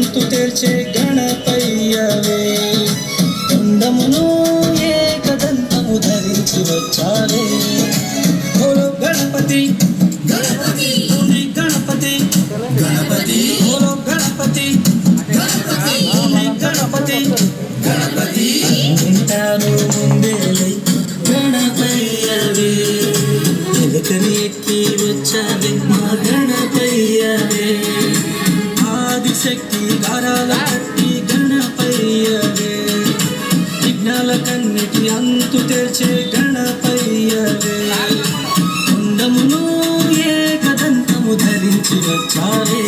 అంతు తెర్చే గణపయ్యవే తొండమును ఏకదంతము ధరించి వచ్చావే ఓలో గణపతి గణపతి ఓని గణపతి గణపతి ఓలో గణపతి గణపతి ఓని గణపతి గణపతి వింటాను ముందేలై గణపయ్యవే ఎలుకని ఎక్కి వచ్చావే మా గణపయ్యవే ఆదిశక్తి గారాల కట్టి గణపయ్యవే విఘ్నాల కన్నిటి అంతు తెరిచే గణపయ్యవే కొండమును ఏకదంతము ధరించి వచ్చావే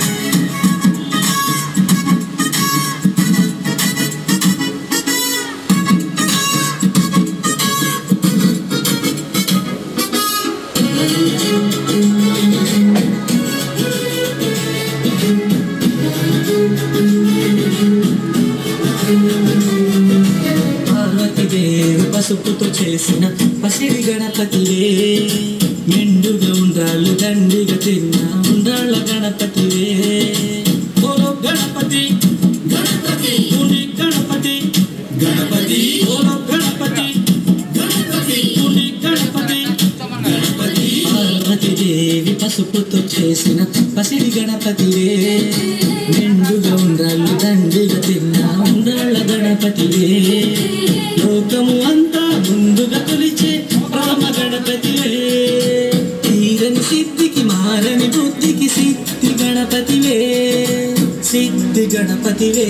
పార్వతీదేవి పసుపుతో చేసిన పసిడి గణపతివే మెండుగా ఉండ్రాళ్ళు దండిగా తిన్న ఉండ్రాళ్ళ గణపతివే ఓలో గణపతి గణపతి పుని గణపతి గణపతి ఓలో గణపతి గణపతి పుని గణపతి గణపతి పార్వతీదేవి పసుపుతో చేసిన పసిడి గణపతివే మెండుగా ఉండ్రాళ్ళు దండిగా తిన్న ఉండ్రాళ్ళ గణపతివే లోకము అంతా ముందుగా కొలిచే రామ గణపతివే తీరని సిద్ధికి మారని బుద్ధికి సిద్ధి గణపతివే సిద్ధి గణపతివే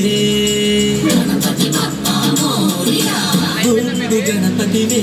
బుద్ధి గణపతివే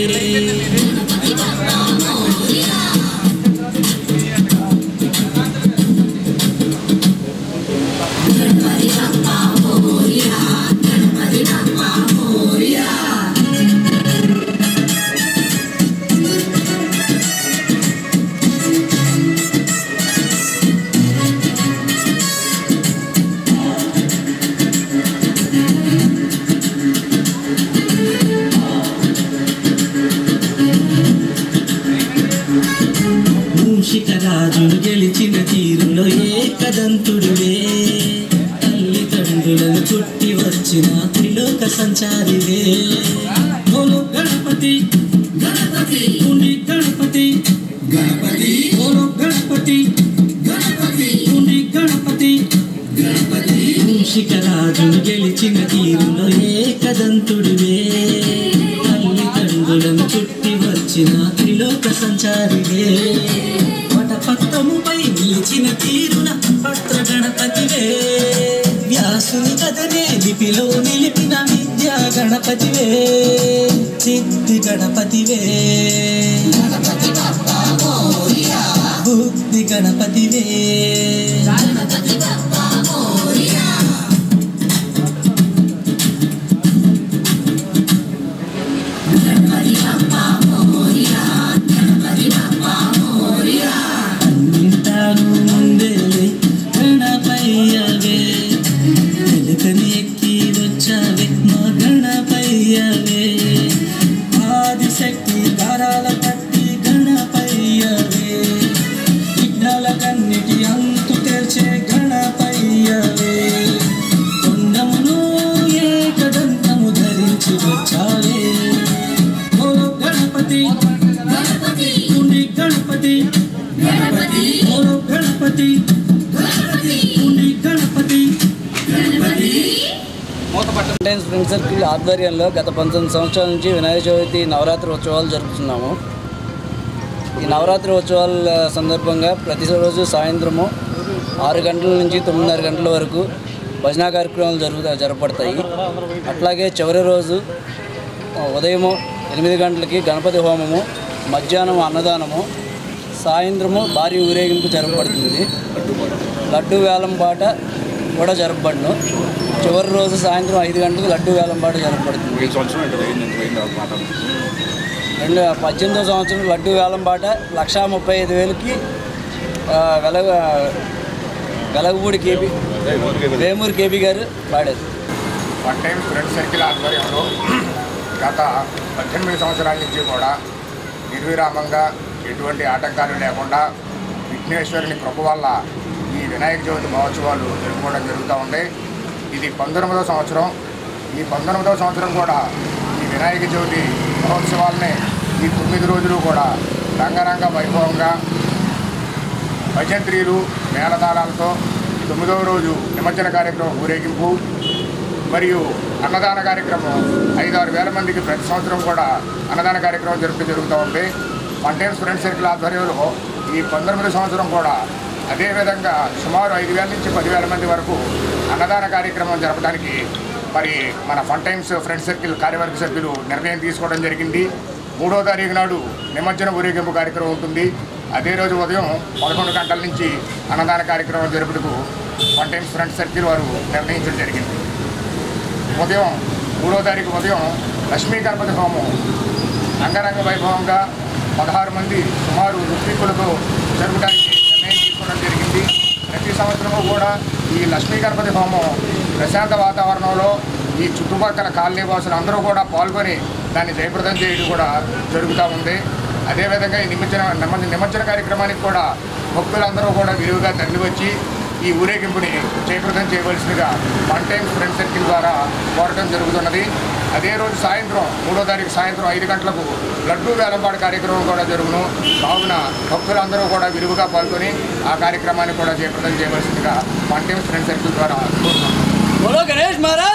మూషిక రాజును గెలిచిన తీరులో ఏకదంతుడివే తల్లిదండ్రులను చుట్టి వచ్చిన త్రిలోక సంచారివే ఓలో గణపతి గణపతి పుని గణపతి గణపతి ఓలో గణపతి గణపతి పుని గణపతి గణపతి మూషిక రాజును గెలిచిన తీరులో ఏకదంతుడివే తల్లిదండ్రులను చుట్టి వచ్చిన త్రిలోక సంచారివే వటపత్రముపై నిలిచిన తీరున పత్ర గణపతివే వ్యాసుని కథనే లిపిలో నిలిపిన విద్యా గణపతివే సిద్ధి గణపతివే బుద్ధి గణపతివే అన్నింటాను ముందేలే గణపయ్యవే ఎలుకని ఎక్కి వచ్చావే మా గణపయ్యవే ఆదిశక్తి దారాల పట్టి గణపయ్యవే విఘ్నాల కన్నిటి అంతు తెర్చే గణపయ్యవే కొండమును ఏకదంతము ధరించి వచ్చావే ఓ గణపతి గణపతి పుని గణపతి గణపతి ఓ గణపతి గణపతి పుని Ganapati Ganapati fountains friend circle ఆధ్వర్యంలో గత పంతొమ్మిది సంవత్సరాల నుంచి వినాయక చవితి నవరాత్రి ఉత్సవాలు జరుపుతున్నాము ఈ నవరాత్రి ఉత్సవాల సందర్భంగా ప్రతిరోజు సాయంత్రము ఆరు గంటల నుంచి తొమ్మిదిన్నర గంటల వరకు భజనా కార్యక్రమాలు జరుగుతా జరపడతాయి అట్లాగే చివరి రోజు ఆ, ఉదయము ఎనిమిది గంటలకి గణపతి హోమము మధ్యాహ్నం అన్నదానము సాయంత్రము భారీ ఊరేగింపు జరపబడుతుంది లడ్డు వేలం పాట కూడా జరపబడును చివరి రోజు సాయంత్రం ఐదు గంటలకు లడ్డు వేలం పాట జరపబడుతుంది ఈ సంవత్సరం ఏంటి అయింది ఎంత పోయింది వాళ్ళ మాట రెండు పద్దెనిమిదో సంవత్సరం లడ్డు వేలం పాట లక్షా ముప్పై ఐదు వేలకి ఆ, వెలగ వెలగపూడి కేపీ అదే ఊరికే కదా. వేమూరు కేపీ గారు పాడారు వన్ టైం ఫ్రెండ్ సర్కిల్ ఆధ్వర్యంలో గత పద్దెనిమిది సంవత్సరాల నుంచి కూడా నిర్విరామంగా ఎటువంటి ఆటంకాలు లేకుండా విఘ్నేశ్వరుని కృప వల్ల ఈ వినాయక చవితి మహోత్సవాలు జరుపుకోవడం జరుగుతూ ఉంది ఇది పంతొమ్మిదవ సంవత్సరం ఈ పంతొమ్మిదవ సంవత్సరం కూడా ఈ వినాయక చవితి మహోత్సవాలని ఈ తొమ్మిది రోజులు కూడా రంగరంగ వైభవంగా భజంత్రీలు మేళతాళాలతో తొమ్మిదవ రోజు నిమజ్జన కార్యక్రమం ఊరేగింపు మరియు అన్నదాన కార్యక్రమం ఐదారు వేల మందికి ప్రతి సంవత్సరం కూడా అన్నదాన కార్యక్రమం జరుపుతూ జరుగుతూ ఉంది వన్ టైమ్స్ ఫ్రెండ్ సర్కిల్ ఆధ్వర్యంలో ఈ పంతొమ్మిది సంవత్సరం కూడా అదేవిధంగా సుమారు ఐదు వేల నుంచి పదివేల మంది వరకు అన్నదాన కార్యక్రమం జరపడానికి మరి మన ఫన్ టైమ్స్ ఫ్రెండ్ సర్కిల్ కార్యవర్గ సభ్యులు నిర్ణయం తీసుకోవడం జరిగింది మూడో తారీఖు నాడు నిమజ్జన ఊరేగింపు కార్యక్రమం ఉంటుంది అదే రోజు ఉదయం పదకొండు గంటల నుంచి అన్నదాన కార్యక్రమం జరుపుటకు వన్ టైమ్స్ ఫ్రెండ్ సర్కిల్ వారు నిర్ణయించడం జరిగింది ఉదయం మూడో తారీఖు ఉదయం లక్ష్మీ గణపతి హోమం అంగరంగ వైభవంగా పదహారు మంది సుమారు ఋత్వికులతో జరపడానికి నిర్ణయం తీసుకోవడం జరిగింది ప్రతి సంవత్సరము కూడా ఈ లక్ష్మీ గణపతి హోమం ప్రశాంత వాతావరణంలో ఈ చుట్టుపక్కల కాలనీ వాసులు అందరూ కూడా పాల్గొని దాన్ని జయప్రదం చేయడం కూడా జరుగుతూ ఉంది అదేవిధంగా ఈ నిమజ్జన నిమ- నిమజ్జన కార్యక్రమానికి కూడా భక్తులందరూ కూడా విరివిగా తరలివచ్చి ఈ ఊరేగింపుని జయప్రదం చేయవలసిందిగా వన్ టైం ఫ్రెండ్ సర్కిల్ ద్వారా కోరటం జరుగుతున్నది అదే రోజు సాయంత్రం మూడో తారీఖు సాయంత్రం ఐదు గంటలకు లడ్డూ వేలంపాడు కార్యక్రమం కూడా జరుగును కావున భక్తులందరూ కూడా విరివిగా పాల్గొని ఆ కార్యక్రమాన్ని కూడా జయప్రదం చేయవలసిందిగా వన్ టైం ఫ్రెండ్ సర్కిల్ ద్వారా కోరుతున్నాం బోలో గణేష్ మహారాజ్